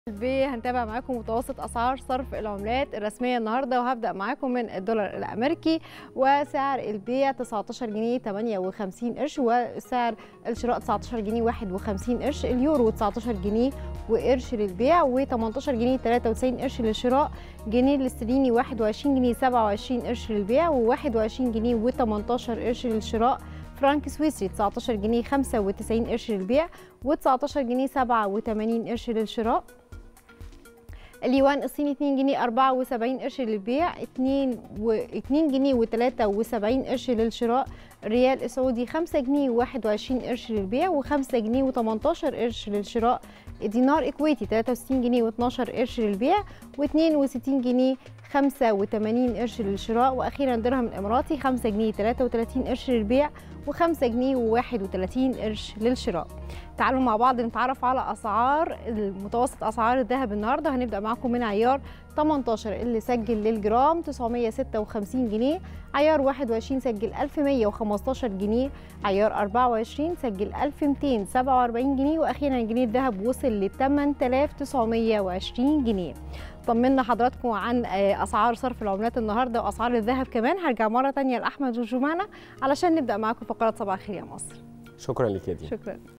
هنتابع معاكم متوسط اسعار صرف العملات الرسميه النهارده وهبدا معاكم من الدولار الامريكي وسعر البيع 19 جنيه 58 قرش وسعر الشراء 19 جنيه 51 قرش اليورو 19 جنيه وقرش للبيع و18 جنيه 93 قرش للشراء جنيه الاسترليني 21 جنيه 27 قرش للبيع و21 جنيه و18 قرش للشراء فرانك سويسري 19 جنيه 95 قرش للبيع و19 جنيه 87 قرش للشراء اليوان الصيني 2 جنيه 74 قرش للبيع 2 و 2 جنيه و73 قرش للشراء الريال السعودي 5 جنيه و21 قرش للبيع و5 جنيه و18 قرش للشراء الدينار الكويتي 63 جنيه و12 قرش للبيع و62 جنيه 85 قرش للشراء واخيرا درهم الاماراتي 5 جنيه 33 قرش للبيع و5 جنيه و31 قرش للشراء تعالوا مع بعض نتعرف على اسعار المتوسط اسعار الذهب النهارده هنبدا معاكم من عيار 18 اللي سجل للجرام 956 جنيه عيار 21 سجل 1115 جنيه عيار 24 سجل 1247 جنيه واخيرا جنيه الذهب وصل ل 8920 جنيه طمنا حضراتكم عن اسعار صرف العملات النهارده واسعار الذهب كمان هرجع مره ثانيه لاحمد وجمانه علشان نبدا معاكم فقره صباح الخير يا مصر شكرا لك يا دي شكرا